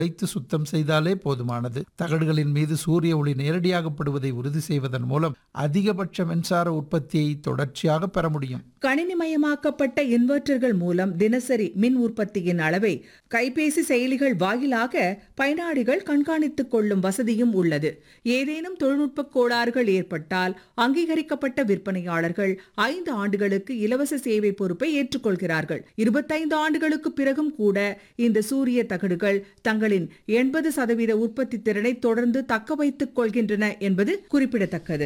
வைத்து சுத்தம் செய்தாலே போதுமானது தகடுகளின் மீது சூரிய ஒளி நேரடியாக படுவதை உறுதி செய்வதன் மூலம் அதிகபட்ச மின்சார உற்பத்தியை தொடர்ச்சியாக பெற முடியும் கணினிமயமாக்கப்பட்ட இன்வெர்ட்டர்கள் மூலம் தினசரி மின் உற்பத்தியின் அளவை கைபேசி செயலிகள் வாயிலாக பயனாளிகள் கண்காணித்துக் கொள்ளும் வசதியும் உள்ளது ஏதேனும் தொழில்நுட்ப கோளாறுகள் ஏற்பட்டால் அங்கீகரிக்கப்பட்ட விற்பனையாளர்கள் ஐந்து ஆண்டுகளுக்கு இலவச சேவை பொறுப்பை ஏற்றுக்கொள்கிறார்கள் இருபத்தைந்து ஆண்டுகளுக்கு பிறகும் கூட இந்த சூரிய தகடுகள் தங்களின் எண்பது சதவீத உற்பத்தி திறனை தொடர்ந்து தக்க வைத்துக் கொள்கின்றன என்பது குறிப்பிடத்தக்கது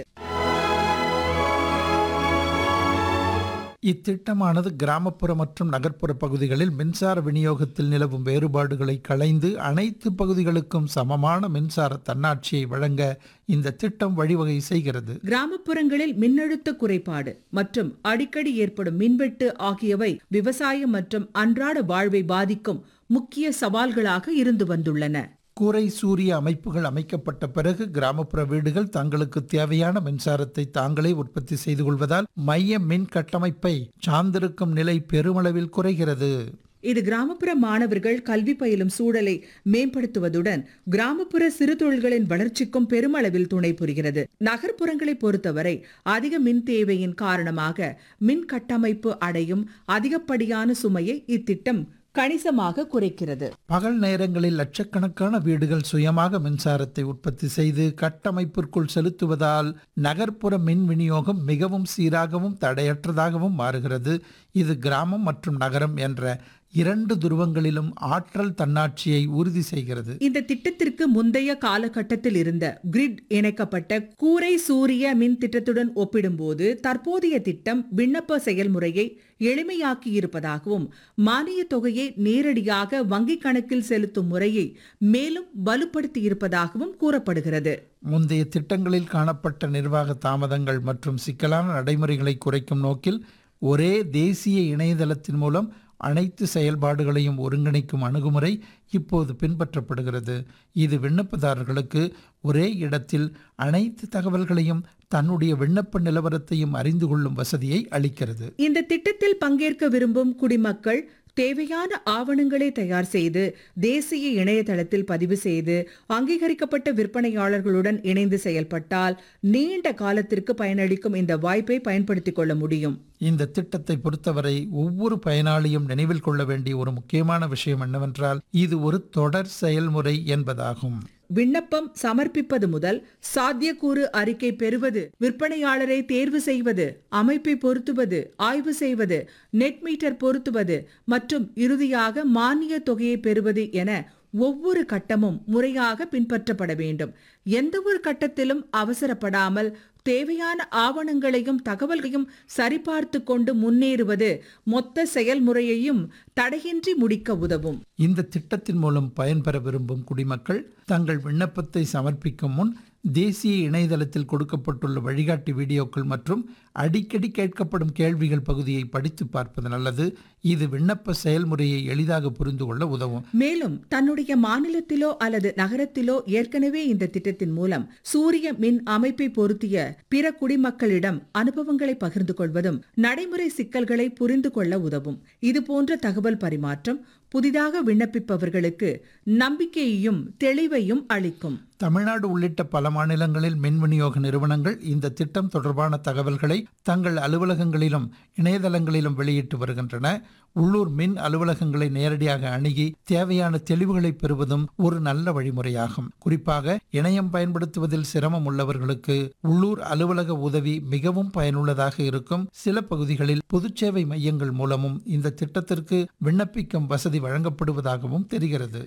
இத்திட்டமானது கிராமப்புற மற்றும் நகர்ப்புற பகுதிகளில் மின்சார விநியோகத்தில் நிலவும் வேறுபாடுகளை களைந்து அனைத்து பகுதிகளுக்கும் சமமான மின்சார தன்னாட்சியை வழங்க இந்த திட்டம் வழிவகை செய்கிறது கிராமப்புறங்களில் மின்னழுத்த குறைபாடு மற்றும் அடிக்கடி ஏற்படும் மின்வெட்டு ஆகியவை விவசாயம் மற்றும் அன்றாட வாழ்வை பாதிக்கும் முக்கிய சவால்களாக இருந்து வந்துள்ளன கூரை சூரிய அமைப்புகள் அமைக்கப்பட்ட பிறகு கிராமப்புற வீடுகள் தங்களுக்கு தேவையான மின்சாரத்தை தாங்களே உற்பத்தி செய்து கொள்வதால் மைய மின் கட்டமைப்பை சார்ந்திருக்கும் நிலை பெருமளவில் குறைகிறது இது கிராமப்புற மாணவர்கள் கல்வி பயிலும் சூழலை மேம்படுத்துவதுடன் கிராமப்புற சிறு தொழில்களின் வளர்ச்சிக்கும் பெருமளவில் துணை புரிகிறது நகர்ப்புறங்களை பொறுத்தவரை அதிக மின் தேவையின் காரணமாக மின் கட்டமைப்பு அடையும் அதிகப்படியான சுமையை இத்திட்டம் கணிசமாக குறைக்கிறது பகல் நேரங்களில் லட்சக்கணக்கான வீடுகள் சுயமாக மின்சாரத்தை உற்பத்தி செய்து கட்டமைப்பிற்குள் செலுத்துவதால் நகர்ப்புற மின் விநியோகம் மிகவும் சீராகவும் தடையற்றதாகவும் மாறுகிறது இது கிராமம் மற்றும் நகரம் என்ற இரண்டு துருவங்களிலும் ஆற்றல் தன்னாட்சியை உறுதி செய்கிறது இந்த திட்டத்திற்கு முந்தைய காலகட்டத்தில் இருந்த கிரிட் இணைக்கப்பட்ட கூரை சூரிய மின் திட்டத்துடன் ஒப்பிடும்போது தற்போதைய திட்டம் விண்ணப்ப செயல்முறையை எளிமையாக்கி இருப்பதாகவும் மானிய தொகையை நேரடியாக வங்கிக் கணக்கில் செலுத்தும் முறையை மேலும் வலுப்படுத்தி இருப்பதாகவும் கூறப்படுகிறது முந்தைய திட்டங்களில் காணப்பட்ட நிர்வாக தாமதங்கள் மற்றும் சிக்கலான நடைமுறைகளை குறைக்கும் நோக்கில் ஒரே தேசிய இணையதளத்தின் மூலம் அனைத்து செயல்பாடுகளையும் ஒருங்கிணைக்கும் அணுகுமுறை இப்போது பின்பற்றப்படுகிறது இது விண்ணப்பதாரர்களுக்கு ஒரே இடத்தில் அனைத்து தகவல்களையும் தன்னுடைய விண்ணப்ப நிலவரத்தையும் அறிந்து கொள்ளும் வசதியை அளிக்கிறது இந்த திட்டத்தில் பங்கேற்க விரும்பும் குடிமக்கள் தேவையான ஆவணங்களை தயார் செய்து தேசிய இணையதளத்தில் பதிவு செய்து அங்கீகரிக்கப்பட்ட விற்பனையாளர்களுடன் இணைந்து செயல்பட்டால் நீண்ட காலத்திற்கு பயனளிக்கும் இந்த வாய்ப்பை பயன்படுத்திக் கொள்ள முடியும் இந்த திட்டத்தை பொறுத்தவரை ஒவ்வொரு பயனாளியும் நினைவில் கொள்ள வேண்டிய ஒரு முக்கியமான விஷயம் என்னவென்றால் இது ஒரு தொடர் செயல்முறை என்பதாகும் விண்ணப்பம் சமர்ப்பிப்பது முதல் சாத்தியக்கூறு அறிக்கை பெறுவது விற்பனையாளரை தேர்வு செய்வது அமைப்பை பொருத்துவது ஆய்வு செய்வது நெட் மீட்டர் பொருத்துவது மற்றும் இறுதியாக மானிய தொகையை பெறுவது என ஒவ்வொரு கட்டமும் முறையாக பின்பற்றப்பட வேண்டும் எந்த ஒரு கட்டத்திலும் அவசரப்படாமல் தேவையான ஆவணங்களையும் தகவல்களையும் சரிபார்த்து கொண்டு முன்னேறுவது மொத்த செயல்முறையையும் தடையின்றி முடிக்க உதவும் இந்த திட்டத்தின் மூலம் பயன்பெற விரும்பும் குடிமக்கள் தங்கள் விண்ணப்பத்தை சமர்ப்பிக்கும் முன் தேசிய இணையதளத்தில் கொடுக்கப்பட்டுள்ள வழிகாட்டி வீடியோக்கள் மற்றும் அடிக்கடி கேட்கப்படும் கேள்விகள் பகுதியை படித்து பார்ப்பது நல்லது இது விண்ணப்ப செயல்முறையை எளிதாக புரிந்து கொள்ள உதவும் மேலும் தன்னுடைய மாநிலத்திலோ அல்லது நகரத்திலோ ஏற்கனவே இந்த திட்டத்தின் மூலம் சூரிய மின் அமைப்பை பொருத்திய பிற குடிமக்களிடம் அனுபவங்களை பகிர்ந்து கொள்வதும் நடைமுறை சிக்கல்களை புரிந்து கொள்ள உதவும் இது போன்ற தகவல் பரிமாற்றம் புதிதாக விண்ணப்பிப்பவர்களுக்கு நம்பிக்கையையும் தெளிவையும் அளிக்கும் தமிழ்நாடு உள்ளிட்ட பல மாநிலங்களில் மின் விநியோக நிறுவனங்கள் இந்த திட்டம் தொடர்பான தகவல்களை தங்கள் அலுவலகங்களிலும் இணையதளங்களிலும் வெளியிட்டு வருகின்றன உள்ளூர் மின் அலுவலகங்களை நேரடியாக அணுகி தேவையான தெளிவுகளை பெறுவதும் ஒரு நல்ல வழிமுறையாகும் குறிப்பாக இணையம் பயன்படுத்துவதில் சிரமம் உள்ளவர்களுக்கு உள்ளூர் அலுவலக உதவி மிகவும் பயனுள்ளதாக இருக்கும் சில பகுதிகளில் பொதுச்சேவை மையங்கள் மூலமும் இந்த திட்டத்திற்கு விண்ணப்பிக்கும் வசதி வழங்கப்படுவதாகவும் தெரிகிறது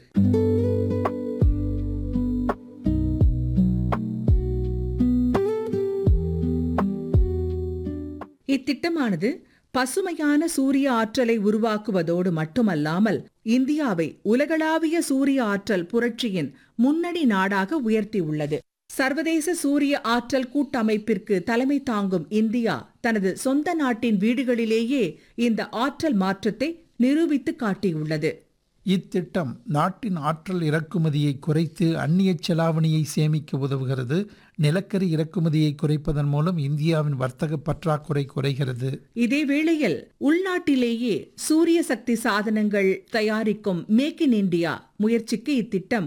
இத்திட்டமானது பசுமையான சூரிய ஆற்றலை உருவாக்குவதோடு மட்டுமல்லாமல் இந்தியாவை உலகளாவிய சூரிய ஆற்றல் புரட்சியின் முன்னணி நாடாக உயர்த்தியுள்ளது சர்வதேச சூரிய ஆற்றல் கூட்டமைப்பிற்கு தலைமை தாங்கும் இந்தியா தனது சொந்த நாட்டின் வீடுகளிலேயே இந்த ஆற்றல் மாற்றத்தை நிரூபித்து காட்டியுள்ளது இத்திட்டம் நாட்டின் ஆற்றல் இறக்குமதியை குறைத்து அந்நிய செலாவணியை சேமிக்க உதவுகிறது நிலக்கரி இறக்குமதியை குறைப்பதன் மூலம் இந்தியாவின் வர்த்தக பற்றாக்குறை குறைகிறது இதே வேளையில் உள்நாட்டிலேயே சூரிய சக்தி சாதனங்கள் தயாரிக்கும் மேக் இன் இந்தியா முயற்சிக்கு இத்திட்டம்